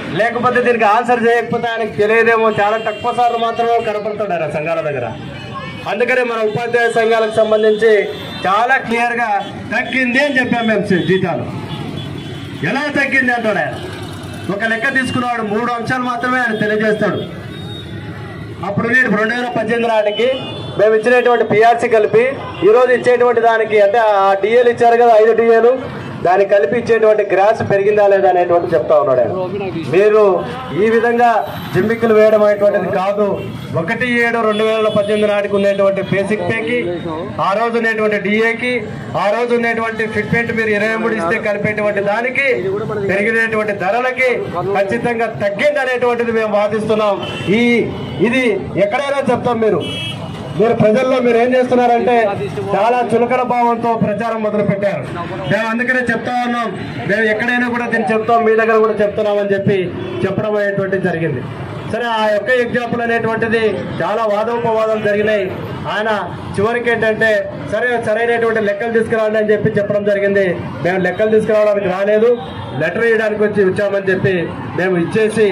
లేకపోతే దీనికి ఆన్సర్ చేయకపోతే ఆయనకు తెలియదేమో చాలా తక్కువ సార్లు మాత్రమే కనపడుతుంటారు ఆ సంఘాల దగ్గర అందుకనే మన ఉపాధ్యాయ సంఘాలకు సంబంధించి చాలా క్లియర్గా తగ్గింది అని చెప్పాం మేము జీ- జీతాలు ఎలా తగ్గింది అంటాడు ఆయన ఒక లెక్క తీసుకున్నవాడు మూడు అంశాలు మాత్రమే ఆయన తెలియజేస్తాడు అప్పుడు నేను రెండు వేల పద్దెనిమిది నాటికి మేము ఇచ్చినటువంటి పిఆర్సీ కలిపి ఈరోజు ఇచ్చేటువంటి దానికి అంటే ఆ డిఏలు ఇచ్చారు కదా ఐదు డిఏలు దానికి కలిపి ఇచ్చేటువంటి గ్రాస్ పెరిగిందా లేదా అనేటువంటి చెప్తా ఉన్నాడు ఆయన మీరు ఈ విధంగా జిమ్మిక్కులు వేయడం అనేటువంటిది కాదు ఒకటి ఏడు రెండు వేల పద్దెనిమిది నాటికి ఉన్నటువంటి బేసిక్ పేకి ఆ రోజు ఉన్నటువంటి డిఏకి ఆ రోజు ఉన్నటువంటి ఫిట్మెంట్ మీరు ఇరవై మూడు ఇస్తే కలిపేటువంటి దానికి పెరిగినటువంటి ధరలకి ఖచ్చితంగా తగ్గింది అనేటువంటిది మేము వాదిస్తున్నాం ఈ ఇది ఎక్కడైనా చెప్తాం మీరు మీరు ప్రజల్లో మీరు ఏం చేస్తున్నారంటే చాలా చులకన భావంతో ప్రచారం మొదలు పెట్టారు మేము అందుకనే చెప్తా ఉన్నాం మేము ఎక్కడైనా కూడా దీన్ని చెప్తాం మీ దగ్గర కూడా చెప్తున్నామని చెప్పి చెప్పడం అనేటువంటిది జరిగింది సరే ఆ యొక్క ఎగ్జాంపుల్ అనేటువంటిది చాలా వాదోపవాదాలు జరిగినాయి ఆయన చివరికి ఏంటంటే సరే సరైనటువంటి లెక్కలు తీసుకురాండి అని చెప్పి చెప్పడం జరిగింది మేము లెక్కలు తీసుకురావడానికి రాలేదు లెటర్ ఇవ్వడానికి వచ్చి వచ్చామని చెప్పి మేము ఇచ్చేసి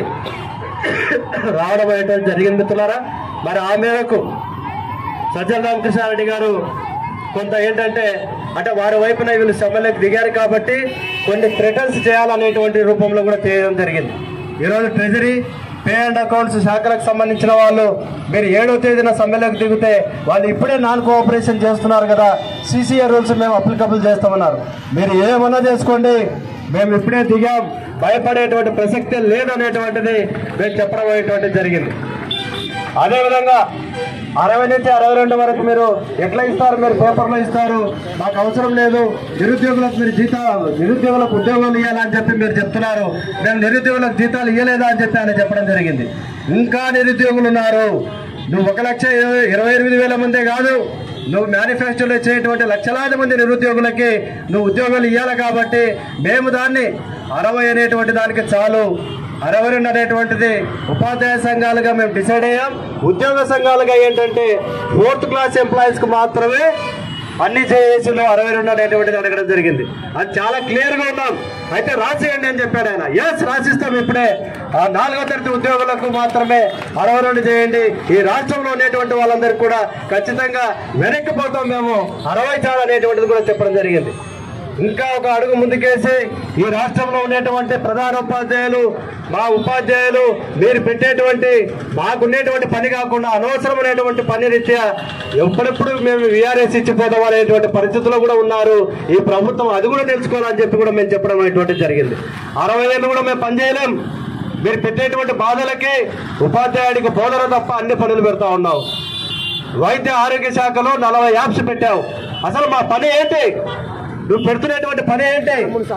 రావడం అనేటువంటి జరిగింది మిత్రులారా మరి ఆ మేరకు సజ్జల రామకృష్ణారెడ్డి గారు కొంత ఏంటంటే అంటే వారి వైపున వీళ్ళు సభలోకి దిగారు కాబట్టి కొన్ని థ్రెటన్స్ చేయాలనేటువంటి రూపంలో కూడా చేయడం జరిగింది ఈరోజు ట్రెజరీ పే అండ్ అకౌంట్స్ శాఖలకు సంబంధించిన వాళ్ళు మీరు ఏడో తేదీన సమ్మెలోకి దిగితే వాళ్ళు ఇప్పుడే నాన్ కోఆపరేషన్ చేస్తున్నారు కదా సీసీఏ రూల్స్ మేము అప్లికబుల్ చేస్తామన్నారు మీరు ఏమన్నా చేసుకోండి మేము ఇప్పుడే దిగాం భయపడేటువంటి ప్రసక్తే లేదనేటువంటిది మేము చెప్పడం అనేటువంటిది జరిగింది అదేవిధంగా అరవై నుంచి అరవై రెండు వరకు మీరు ఎట్లా ఇస్తారు మీరు పేపర్లో ఇస్తారు మాకు అవసరం లేదు నిరుద్యోగులకు మీరు జీతాలు నిరుద్యోగులకు ఉద్యోగాలు ఇవ్వాలని చెప్పి మీరు చెప్తున్నారు మేము నిరుద్యోగులకు జీతాలు ఇవ్వలేదా అని చెప్పి ఆయన చెప్పడం జరిగింది ఇంకా నిరుద్యోగులు ఉన్నారు నువ్వు ఒక లక్ష ఇరవై ఇరవై ఎనిమిది వేల మందే కాదు నువ్వు మేనిఫెస్టోలో ఇచ్చేటువంటి లక్షలాది మంది నిరుద్యోగులకి నువ్వు ఉద్యోగాలు ఇవ్వాలి కాబట్టి మేము దాన్ని అరవై అనేటువంటి దానికి చాలు అరవై రెండు అనేటువంటిది ఉపాధ్యాయ సంఘాలుగా మేము డిసైడ్ అయ్యాం ఉద్యోగ సంఘాలుగా ఏంటంటే ఫోర్త్ క్లాస్ ఎంప్లాయీస్ కు మాత్రమే అన్ని చేసిన అరవై రెండు అనేటువంటిది అడగడం జరిగింది అది చాలా క్లియర్ గా ఉన్నాం అయితే రాసేయండి అని చెప్పాడు ఆయన ఎస్ రాసిస్తాం ఇప్పుడే ఆ నాలుగో తరగతి ఉద్యోగులకు మాత్రమే అరవై రెండు చేయండి ఈ రాష్ట్రంలో ఉన్నటువంటి వాళ్ళందరికీ కూడా ఖచ్చితంగా వెనక్కిపోతాం మేము అరవై చాలు అనేటువంటిది కూడా చెప్పడం జరిగింది ఇంకా ఒక అడుగు ముందుకేసి ఈ రాష్ట్రంలో ఉండేటువంటి ప్రధాన ఉపాధ్యాయులు మా ఉపాధ్యాయులు మీరు పెట్టేటువంటి మాకున్నటువంటి పని కాకుండా అనవసరమైనటువంటి పని రీత్యా ఎప్పుడెప్పుడు మేము విఆర్ఎస్ ఇచ్చిపోతాం అనేటువంటి పరిస్థితుల్లో కూడా ఉన్నారు ఈ ప్రభుత్వం అది కూడా తెలుసుకోవాలని చెప్పి కూడా మేము చెప్పడం అనేటువంటిది జరిగింది అరవై ఏళ్ళు కూడా మేము పనిచేయలేం మీరు పెట్టేటువంటి బాధలకి ఉపాధ్యాయుడికి బోధన తప్ప అన్ని పనులు పెడతా ఉన్నావు వైద్య ఆరోగ్య శాఖలో నలభై యాప్స్ పెట్టావు అసలు మా పని ఏంటి నువ్వు పెడుతున్నటువంటి పని ఏంటి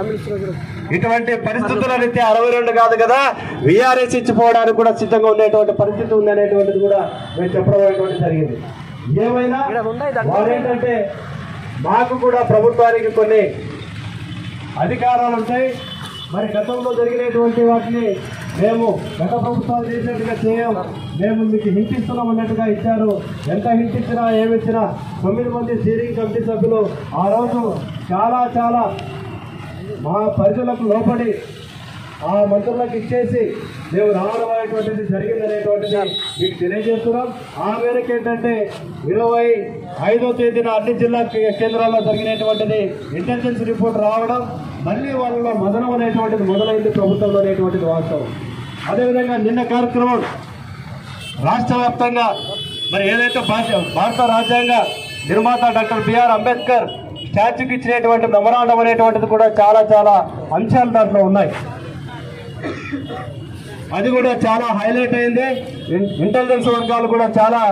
ఇటువంటి పరిస్థితుల రీత్యా అరవై రెండు కాదు కదా విఆర్ఎస్ ఇచ్చిపోవడానికి కూడా సిద్ధంగా ఉండేటువంటి పరిస్థితి ఉంది అనేటువంటిది కూడా మేము చెప్పడం అనేటువంటి జరిగింది ఏమైనా వారేంటంటే మాకు కూడా ప్రభుత్వానికి కొన్ని అధికారాలు ఉంటాయి మరి గతంలో జరిగినటువంటి వాటిని మేము గత ప్రభుత్వాలు చేసినట్టుగా చేయం మేము మీకు హింట్ ఇస్తున్నాం అన్నట్టుగా ఇచ్చారు ఎంత హింట్ ఇచ్చినా ఏమి ఇచ్చినా తొమ్మిది మంది స్టీరింగ్ కమిటీ సభ్యులు ఆ రోజు చాలా చాలా మా పరిధులకు లోపడి ఆ మంత్రులకు ఇచ్చేసి మేము రావడం అనేటువంటిది జరిగిందనేటువంటిది మీకు తెలియజేస్తున్నాం ఆ మేరకు ఏంటంటే ఇరవై ఐదో తేదీన అన్ని జిల్లా కే- కేంద్రాల్లో జరిగినటువంటిది ఇంటెలిజెన్స్ రిపోర్ట్ రావడం మళ్ళీ వాళ్ళలో మదనం అనేటువంటిది మొదలైంది ప్రభుత్వంలో అనేటువంటిది వాస్తవం అదేవిధంగా నిన్న కార్యక్రమం రాష్ట్ర వ్యాప్తంగా మరి ఏదైతే భారత భారత రాజ్యాంగ నిర్మాత డాక్టర్ బిఆర్ అంబేద్కర్ స్టాచ్యూకి ఇచ్చినటువంటి మెమరాండం అనేటువంటిది కూడా చాలా చాలా అంశాలు దాంట్లో ఉన్నాయి అది కూడా చాలా హైలైట్ అయింది ఇన్- ఇంటెలిజెన్స్ వర్గాలు కూడా చాలా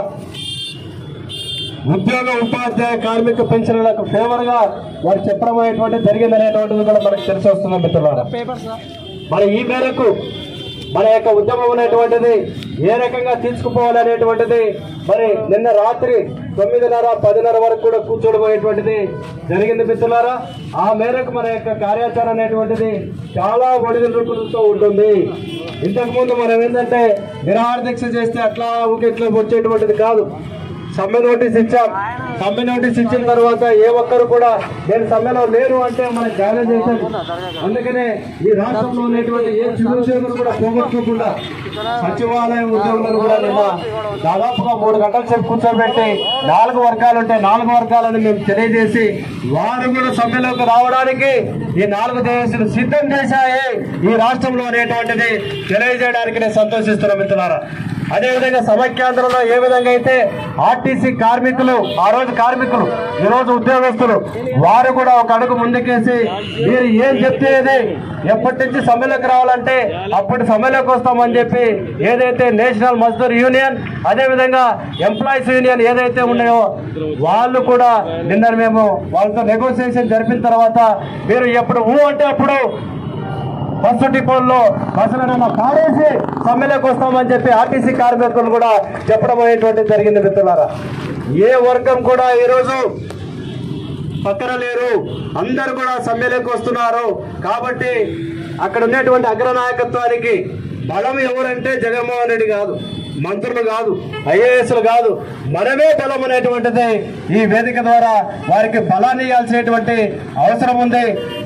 ఉద్యోగ ఉపాధ్యాయ కార్మిక పెన్షన్లకు ఫేవర్ గా వారు చెప్పడం అనేటువంటిది జరిగిందనేటువంటిది కూడా మనకు తెలిసి వస్తుంది మిత్రులారా మరి ఈ మేరకు మన యొక్క ఉద్యమం అనేటువంటిది ఏ రకంగా తీసుకుపోవాలనేటువంటిది మరి నిన్న రాత్రి తొమ్మిదిన్నర పదిన్నర వరకు కూడా కూర్చోవడం అనేటువంటిది జరిగింది మిత్రులారా ఆ మేరకు మన యొక్క కార్యాచరణ అనేటువంటిది చాలా ఒడిదుడుకులతో ఉంటుంది ఇంతకు ముందు మనం ఏంటంటే నిరాహార దీక్ష చేస్తే అట్లా ఊకే ఇట్లా వచ్చేటువంటిది కాదు సమ్మె నోటీస్ ఇచ్చాం సమ్మె నోటీస్ ఇచ్చిన తర్వాత ఏ ఒక్కరు కూడా నేను సమ్మెలో లేరు అంటే మనకు ఛాలెంజ్ చేశాం అందుకనే ఈ రాష్ట్రంలో ఉన్నటువంటి ఏ చిరుసేవలు కూడా పోగొట్టుకోకుండా సచివాలయ ఉద్యోగులను కూడా నిన్న దాదాపుగా మూడు గంటల సేపు కూర్చోబెట్టి నాలుగు వర్గాలు ఉంటే నాలుగు వర్గాలను మేము తెలియజేసి వారు కూడా సమ్మెలోకి రావడానికి ఈ నాలుగు దేశాలు సిద్ధం చేశాయి ఈ రాష్ట్రంలో అనేటువంటిది తెలియజేయడానికి నేను సంతోషిస్తున్నాను మిత్రులారా అదేవిధంగా సమైక్యాంధ్రలో ఏ విధంగా అయితే ఆర్టీసీ కార్మికులు ఆ రోజు కార్మికులు ఈ రోజు ఉద్యోగస్తులు వారు కూడా ఒక అడుగు ముందుకేసి మీరు ఏం చెప్తేది ఎప్పటి నుంచి సమ్మెలోకి రావాలంటే అప్పటి సమ్మెలోకి వస్తామని చెప్పి ఏదైతే నేషనల్ మజ్దూర్ యూనియన్ అదేవిధంగా ఎంప్లాయీస్ యూనియన్ ఏదైతే ఉన్నాయో వాళ్ళు కూడా నిన్న మేము వాళ్ళతో నెగోసియేషన్ జరిపిన తర్వాత మీరు ఎప్పుడు ఊ అంటే అప్పుడు బస్సు డిపోల్లో బస్సులను పాడేసి సమ్మెలోకి వస్తామని చెప్పి ఆర్టీసీ కార్మికులు కూడా చెప్పడం అనేటువంటి జరిగింది మిత్రులారా ఏ వర్గం కూడా ఈరోజు పక్కన లేరు అందరు కూడా సమ్మెలోకి వస్తున్నారు కాబట్టి అక్కడ ఉన్నటువంటి అగ్రనాయకత్వానికి బలం ఎవరంటే జగన్మోహన్ రెడ్డి కాదు మంత్రులు కాదు ఐఏఎస్లు కాదు మనమే బలం అనేటువంటిది ఈ వేదిక ద్వారా వారికి బలాన్ని ఇవ్వాల్సినటువంటి అవసరం ఉంది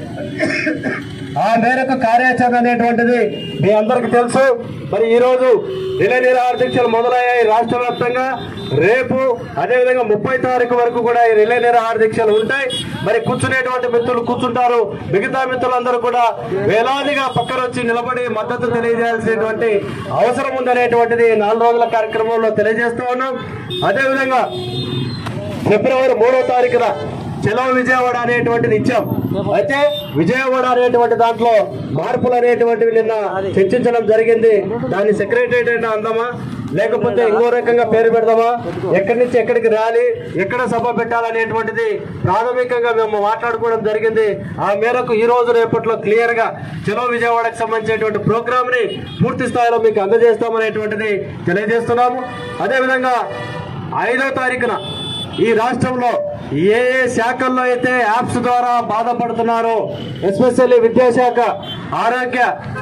ఆ మేరకు కార్యాచరణ అనేటువంటిది మీ అందరికి తెలుసు మరి ఈ రోజు రిలే నిరాహార దీక్షలు మొదలయ్యాయి రాష్ట్ర వ్యాప్తంగా రేపు అదేవిధంగా ముప్పై తారీఖు వరకు కూడా ఈ రిలే నిరాహార దీక్షలు ఉంటాయి మరి కూర్చునేటువంటి మిత్రులు కూర్చుంటారు మిగతా మిత్రులందరూ కూడా వేలాదిగా పక్కన వచ్చి నిలబడి మద్దతు తెలియజేయాల్సినటువంటి అవసరం ఉందనేటువంటిది ఈ నాలుగు రోజుల కార్యక్రమంలో తెలియజేస్తూ ఉన్నాం అదేవిధంగా ఫిబ్రవరి మూడో తారీఖున చలో విజయవాడ అనేటువంటిది ఇచ్చాం అయితే విజయవాడ అనేటువంటి దాంట్లో మార్పులు అనేటువంటివి నిన్న చర్చించడం జరిగింది దాన్ని సెక్రటరియట్ అయినా అందామా లేకపోతే ఇంకో రకంగా పేరు పెడదామా ఎక్కడి నుంచి ఎక్కడికి ర్యాలీ ఎక్కడ సభ పెట్టాలనేటువంటిది ప్రాథమికంగా మేము మాట్లాడుకోవడం జరిగింది ఆ మేరకు ఈ రోజు రేపట్లో క్లియర్ గా చలో విజయవాడకు సంబంధించినటువంటి ప్రోగ్రామ్ ని పూర్తి స్థాయిలో మీకు అందజేస్తామనేటువంటిది తెలియజేస్తున్నాము అదేవిధంగా ఐదో తారీఖున ఈ రాష్ట్రంలో ఏ ఏ శాఖల్లో అయితే యాప్స్ ద్వారా బాధపడుతున్నారో ఎస్పెషల్లీ విద్యాశాఖ ఆరోగ్య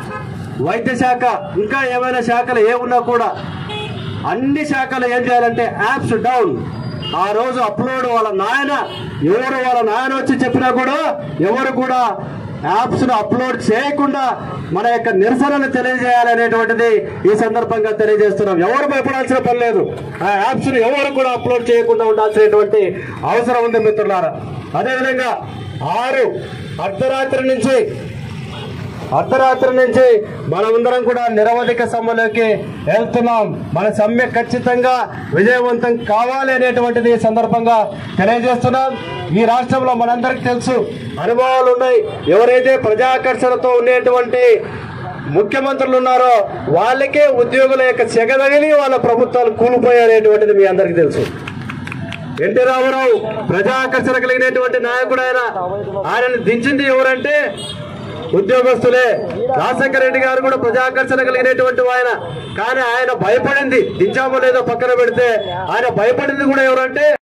వైద్య శాఖ ఇంకా ఏమైనా శాఖలు ఏ ఉన్నా కూడా అన్ని శాఖలు ఏం చేయాలంటే యాప్స్ డౌన్ ఆ రోజు అప్లోడ్ వాళ్ళ నాయన ఎవరు వాళ్ళ నాయన వచ్చి చెప్పినా కూడా ఎవరు కూడా యాప్స్ ను అప్లోడ్ చేయకుండా మన యొక్క నిరసనను తెలియజేయాలనేటువంటిది ఈ సందర్భంగా తెలియజేస్తున్నాం ఎవరు భయపడాల్సిన పని లేదు ఆ యాప్స్ ను ఎవరు కూడా అప్లోడ్ చేయకుండా ఉండాల్సినటువంటి అవసరం ఉంది మిత్రులారా అదేవిధంగా ఆరు అర్ధరాత్రి నుంచి అర్ధరాత్రి నుంచి మనమందరం కూడా నిరవధిక సమ్మెలోకి వెళ్తున్నాం మన సమ్మె ఖచ్చితంగా విజయవంతం కావాలి అనేటువంటిది ఈ సందర్భంగా తెలియజేస్తున్నాం ఈ రాష్ట్రంలో మనందరికీ తెలుసు అనుభవాలు ఉన్నాయి ఎవరైతే ప్రజాకర్షణతో ఉండేటువంటి ముఖ్యమంత్రులు ఉన్నారో వాళ్ళకే ఉద్యోగుల యొక్క చెగదగిలి వాళ్ళ ప్రభుత్వాలు కూలిపోయాయనేటువంటిది మీ అందరికీ తెలుసు ఎన్టీ రామారావు ప్రజాకర్షణ కలిగినటువంటి నాయకుడు ఆయన ఆయనను దించింది ఎవరంటే ఉద్యోగస్తులే రాజశేఖర రెడ్డి గారు కూడా ప్రజాకర్షణ కలిగినటువంటి ఆయన కానీ ఆయన భయపడింది దించామో లేదో పక్కన పెడితే ఆయన భయపడింది కూడా ఎవరంటే